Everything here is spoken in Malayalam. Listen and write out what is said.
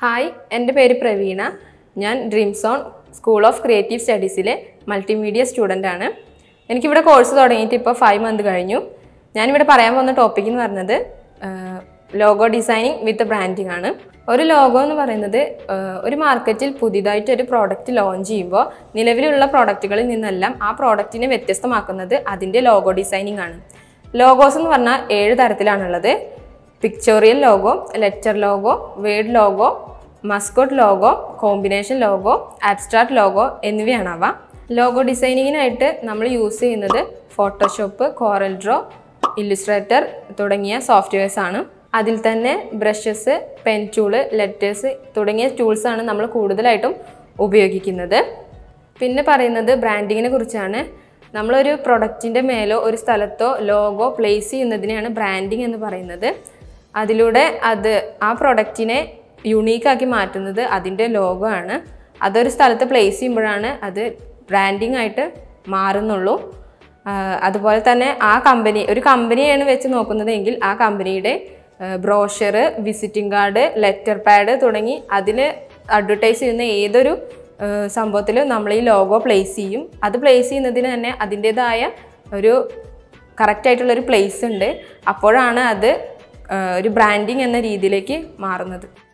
ഹായ് എൻ്റെ പേര് പ്രവീണ ഞാൻ Dream Zone school of creative സ്റ്റഡീസിലെ മൾട്ടിമീഡിയ സ്റ്റുഡൻ്റ് ആണ് എനിക്കിവിടെ കോഴ്സ് തുടങ്ങിയിട്ട് ഇപ്പോൾ ഫൈവ് മന്ത് കഴിഞ്ഞു ഞാനിവിടെ പറയാൻ പോകുന്ന ടോപ്പിക് എന്ന് പറയുന്നത് ലോഗോ ഡിസൈനിങ് വിത്ത് ബ്രാൻഡിങ് ആണ് ഒരു ലോഗോ എന്ന് പറയുന്നത് ആഹ്, ഒരു മാർക്കറ്റിൽ പുതിയതായിട്ട് ഒരു പ്രോഡക്റ്റ് ലോഞ്ച് ചെയ്യുമ്പോൾ നിലവിലുള്ള പ്രോഡക്റ്റുകളിൽ നിന്നെല്ലാം ആ പ്രോഡക്റ്റിനെ വ്യത്യസ്തമാക്കുന്നത് അതിൻ്റെ ലോഗോ ഡിസൈനിങ് ആണ് ലോഗോസ് എന്ന് പറഞ്ഞാൽ ഏഴ് തരത്തിലാണുള്ളത് pictorial logo letter logo word logo mascot logo combination logo abstract logo എന്നിവയാണ് അവ ലോഗോ ഡിസൈനിങ്ങിനായിട്ട് നമ്മൾ യൂസ് ചെയ്യുന്നത് ഫോട്ടോഷോപ്പ് കോറൽ ഡ്രോ ഇല്ലുസ്ട്രേറ്റർ തുടങ്ങിയ സോഫ്റ്റ്വെയർസ് ആണ് അതിൽ തന്നെ ബ്രഷസ് പെൻ ടൂള് ലെറ്റേഴ്സ് തുടങ്ങിയ ടൂൾസാണ് നമ്മൾ കൂടുതലായിട്ടും ഉപയോഗിക്കുന്നത് പിന്നെ പറയുന്നത് ബ്രാൻഡിങ്ങിനെ കുറിച്ചാണ് നമ്മളൊരു പ്രൊഡക്റ്റിൻ്റെ മേലോ ഒരു സ്ഥലത്തോ ലോഗോ പ്ലേസ് ചെയ്യുന്നതിനെയാണ് ബ്രാൻഡിങ് എന്ന് പറയുന്നത് അതിലൂടെ അത് ആ പ്രൊഡക്റ്റിനെ യുണീക്കാക്കി മാറ്റുന്നത് അതിൻ്റെ ലോഗോ ആണ് അതൊരു സ്ഥലത്ത് പ്ലേസ് ചെയ്യുമ്പോഴാണ് അത് ബ്രാൻഡിങ് ആയിട്ട് മാറുന്നുള്ളൂ ആഹ് അതുപോലെ തന്നെ ആ കമ്പനി ഒരു കമ്പനിയാണ് വെച്ച് നോക്കുന്നതെങ്കിൽ ആ കമ്പനിയുടെ brochure visiting card letter pad തുടങ്ങി അതിൽ അഡ്വർടൈസ് ചെയ്യുന്ന ഏതൊരു സംഭവത്തിൽ നമ്മൾ ഈ ലോഗോ പ്ലേസ് ചെയ്യും അത് പ്ലേസ് ചെയ്യുന്നതിന് തന്നെ അതിൻ്റെതായ ഒരു കറക്റ്റായിട്ടുള്ളൊരു പ്ലേസ് ഉണ്ട് അപ്പോഴാണ് അത് ആഹ് ഒരു ബ്രാൻഡിങ് എന്ന രീതിയിലേക്ക് മാറുന്നത്